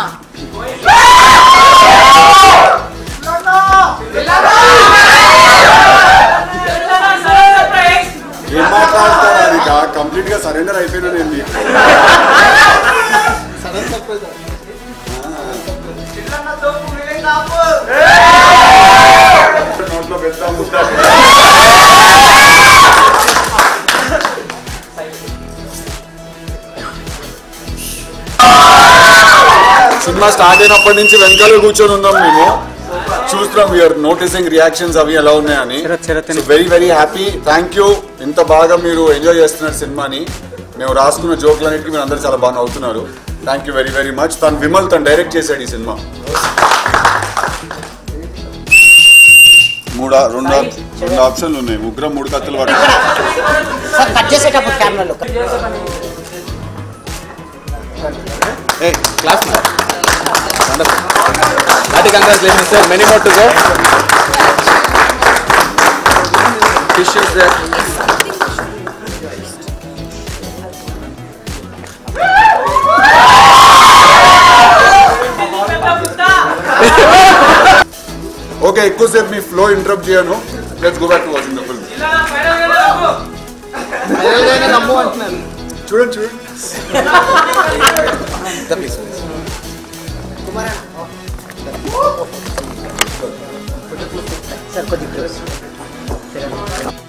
ఏం మాట్లాడతారు అది కంప్లీట్ గా సరెండర్ అయిపోయినా నేను మీకు నోట్లో పెద్ద ముద్ద సినిమా స్టార్ట్ అయినప్పటి నుంచి వెనకాల కూర్చొని ఉన్నాం మేము చూస్తున్నాం వీఆర్ నోటీసింగ్ రియాక్షన్స్ అవి ఎలా ఉన్నాయని very very happy thank you ఇంత బాగా మీరు ఎంజాయ్ చేస్తున్నారు సినిమాని మేము రాసుకున్న జోక్లన్నిటికీ మీరు అందరూ చాలా బాగా నవ్వుతున్నారు thank you very very much తను విమల్ తను డైరెక్ట్ చేశాడు ఈ సినిమా మూడు రెండు రెండు ఆప్షన్లు ఉన్నాయి ముగ్గురం మూడు కత్తులు పట్టాలి సార్ కట్ చేసేటప్పుడు కెమెరాలో Hey, class man. Wonderful. Hearty congratulations, sir. Many more to go. Tissues there. Okay ఎక్కువసేపు మీ ఫ్లో ఇంటరప్ట్ చేయను let's go back to watching the film చూడండి చూడండి Please, please. సార్ కొద్దిగా